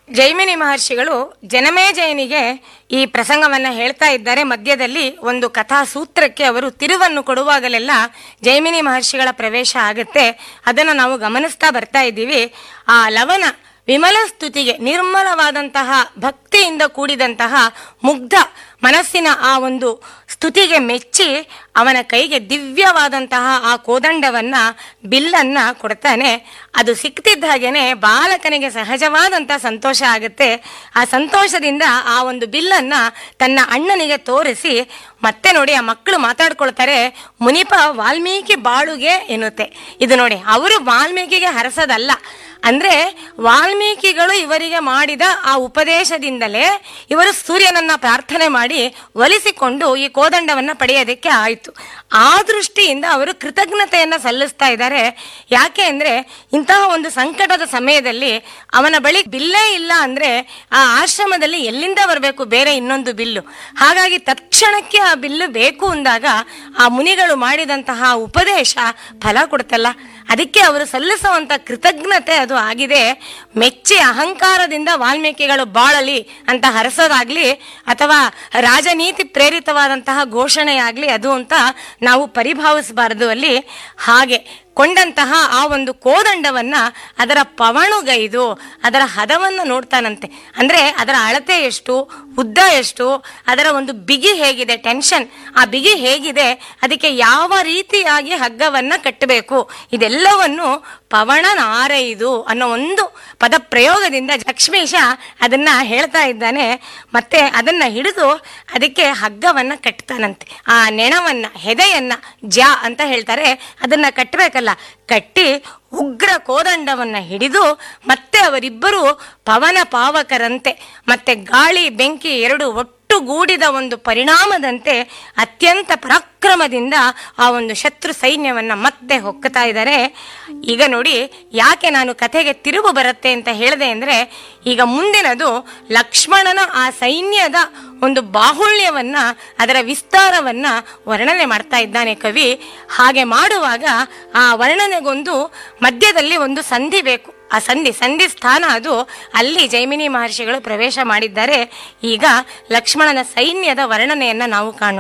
ಜೈಮಿನಿ ಮಹರ್ಷಿಗಳು ಜನಮೇಜಯನಿಗೆ ಈ ಪ್ರಸಂಗವನ್ನ ಹೇಳ್ತಾ ಇದ್ದಾರೆ ಮಧ್ಯದಲ್ಲಿ ಒಂದು ಕಥಾ ಸೂತ್ರಕ್ಕೆ ಅವರು ತಿರುವನ್ನು ಕೊಡುವಾಗಲೆಲ್ಲ ಜೈಮಿನಿ ಮಹರ್ಷಿಗಳ ಪ್ರವೇಶ ಆಗುತ್ತೆ ಅದನ್ನು ನಾವು ಗಮನಿಸ್ತಾ ಬರ್ತಾ ಇದ್ದೀವಿ ಆ ಲವನ ವಿಮಲ ಸ್ತುತಿಗೆ ನಿರ್ಮಲವಾದಂತಹ ಭಕ್ತಿಯಿಂದ ಕೂಡಿದಂತಹ ಮುಗ್ಧ ಮನಸ್ಸಿನ ಆ ಒಂದು ಸ್ತುತಿಗೆ ಮೆಚ್ಚಿ ಅವನ ಕೈಗೆ ದಿವ್ಯವಾದಂತಹ ಆ ಕೋದಂಡವನ್ನ ಬಿಲ್ಲನ್ನ ಕೊಡ್ತಾನೆ ಅದು ಸಿಕ್ತಿದ್ದ ಹಾಗೇನೆ ಬಾಲಕನಿಗೆ ಸಹಜವಾದಂತಹ ಸಂತೋಷ ಆಗುತ್ತೆ ಆ ಸಂತೋಷದಿಂದ ಆ ಒಂದು ಬಿಲ್ಲನ್ನ ತನ್ನ ಅಣ್ಣನಿಗೆ ತೋರಿಸಿ ಮತ್ತೆ ನೋಡಿ ಆ ಮಕ್ಕಳು ಮಾತಾಡ್ಕೊಳ್ತಾರೆ ಮುನಿಪ ವಾಲ್ಮೀಕಿ ಬಾಳುಗೆ ಎನ್ನುತ್ತೆ ಇದು ನೋಡಿ ಅವರು ವಾಲ್ಮೀಕಿಗೆ ಹರಸದಲ್ಲ ಅಂದ್ರೆ ವಾಲ್ಮೀಕಿಗಳು ಇವರಿಗೆ ಮಾಡಿದ ಆ ಉಪದೇಶದಿಂದಲೇ ಇವರು ಸೂರ್ಯನನ್ನ ಪ್ರಾರ್ಥನೆ ಮಾಡಿ ಒಲಿಸಿಕೊಂಡು ಈ ಕೋದಂಡವನ್ನ ಪಡೆಯೋದಕ್ಕೆ ಆಯಿತು ಆ ದೃಷ್ಟಿಯಿಂದ ಅವರು ಕೃತಜ್ಞತೆಯನ್ನ ಸಲ್ಲಿಸ್ತಾ ಇದ್ದಾರೆ ಯಾಕೆ ಅಂದ್ರೆ ಇಂತಹ ಒಂದು ಸಂಕಟದ ಸಮಯದಲ್ಲಿ ಅವನ ಬಳಿ ಬಿಲ್ಲೇ ಇಲ್ಲ ಅಂದ್ರೆ ಆ ಆಶ್ರಮದಲ್ಲಿ ಎಲ್ಲಿಂದ ಬರಬೇಕು ಬೇರೆ ಇನ್ನೊಂದು ಬಿಲ್ಲು ಹಾಗಾಗಿ ತಕ್ಷಣಕ್ಕೆ ಆ ಬಿಲ್ಲು ಬೇಕು ಅಂದಾಗ ಆ ಮುನಿಗಳು ಮಾಡಿದಂತಹ ಉಪದೇಶ ಫಲ ಕೊಡ್ತಲ್ಲ ಅದಕ್ಕೆ ಅವರು ಸಲ್ಲಿಸುವಂತ ಕೃತಜ್ಞತೆ ಅದು ಆಗಿದೆ ಮೆಚ್ಚಿ ಅಹಂಕಾರದಿಂದ ವಾಲ್ಮೀಕಿಗಳು ಬಾಳಲಿ ಅಂತ ಹರಸೋದಾಗ್ಲಿ ಅಥವಾ ರಾಜನೀತಿ ಪ್ರೇರಿತವಾದಂತಹ ಘೋಷಣೆಯಾಗ್ಲಿ ಅದು ಅಂತ ನಾವು ಪರಿಭಾವಿಸಬಾರದು ಅಲ್ಲಿ ಹಾಗೆ ಕೊಂಡಂತಹ ಆ ಒಂದು ಕೋದಂಡವನ್ನ ಅದರ ಪವಣುಗೈದು ಅದರ ಹದವನ್ನು ನೋಡ್ತಾನಂತೆ ಅಂದ್ರೆ ಅದರ ಅಳತೆ ಎಷ್ಟು ಉದ್ದ ಎಷ್ಟು ಅದರ ಒಂದು ಬಿಗಿ ಹೇಗಿದೆ ಟೆನ್ಷನ್ ಆ ಬಿಗಿ ಹೇಗಿದೆ ಅದಕ್ಕೆ ಯಾವ ರೀತಿಯಾಗಿ ಹಗ್ಗವನ್ನ ಕಟ್ಟಬೇಕು ಇದೆಲ್ಲವನ್ನು ಪವಣ ನಾರೈದು ಅನ್ನೋ ಒಂದು ಪದ ಪ್ರಯೋಗದಿಂದ ಲಕ್ಷ್ಮೀಶ ಅದನ್ನ ಹೇಳ್ತಾ ಇದ್ದಾನೆ ಮತ್ತೆ ಅದನ್ನ ಹಿಡಿದು ಅದಕ್ಕೆ ಹಗ್ಗವನ್ನ ಕಟ್ತಾನಂತೆ ಆ ನೆಣವನ್ನ ಹೆದೆಯನ್ನ ಜ ಅಂತ ಹೇಳ್ತಾರೆ ಅದನ್ನ ಕಟ್ಟಬೇಕಲ್ಲ ಕಟ್ಟಿ ಉಗ್ರ ಕೋದಂಡವನ್ನ ಹಿಡಿದು ಮತ್ತೆ ಅವರಿಬ್ಬರು ಪವನ ಪಾವಕರಂತೆ ಮತ್ತೆ ಗಾಳಿ ಬೆಂಕಿ ಎರಡು ಒಟ್ಟುಗೂಡಿದ ಒಂದು ಪರಿಣಾಮದಂತೆ ಅತ್ಯಂತ ಪರಾಕ್ರಮದಿಂದ ಆ ಒಂದು ಶತ್ರು ಸೈನ್ಯವನ್ನ ಮತ್ತೆ ಹೊಕ್ಕುತ್ತಾ ಇದ್ದಾರೆ ಈಗ ನೋಡಿ ಯಾಕೆ ನಾನು ಕಥೆಗೆ ತಿರುವು ಬರುತ್ತೆ ಅಂತ ಹೇಳಿದೆ ಅಂದ್ರೆ ಈಗ ಮುಂದಿನದು ಲಕ್ಷ್ಮಣನ ಆ ಸೈನ್ಯದ ಒಂದು ಬಾಹುಳ್ಯವನ್ನ ಅದರ ವಿಸ್ತಾರವನ್ನ ವರ್ಣನೆ ಮಾಡ್ತಾ ಇದ್ದಾನೆ ಕವಿ ಹಾಗೆ ಮಾಡುವಾಗ ಆ ವರ್ಣನೆಗೊಂದು ಮಧ್ಯದಲ್ಲಿ ಒಂದು ಸಂಧಿ ಬೇಕು ಆ ಸಂಧಿ ಸಂಧಿ ಸ್ಥಾನ ಅದು ಅಲ್ಲಿ ಜೈಮಿನಿ ಮಹರ್ಷಿಗಳು ಪ್ರವೇಶ ಮಾಡಿದ್ದಾರೆ ಈಗ ಲಕ್ಷ್ಮಣನ ಸೈನ್ಯದ ವರ್ಣನೆಯನ್ನ ನಾವು ಕಾಣೋಣ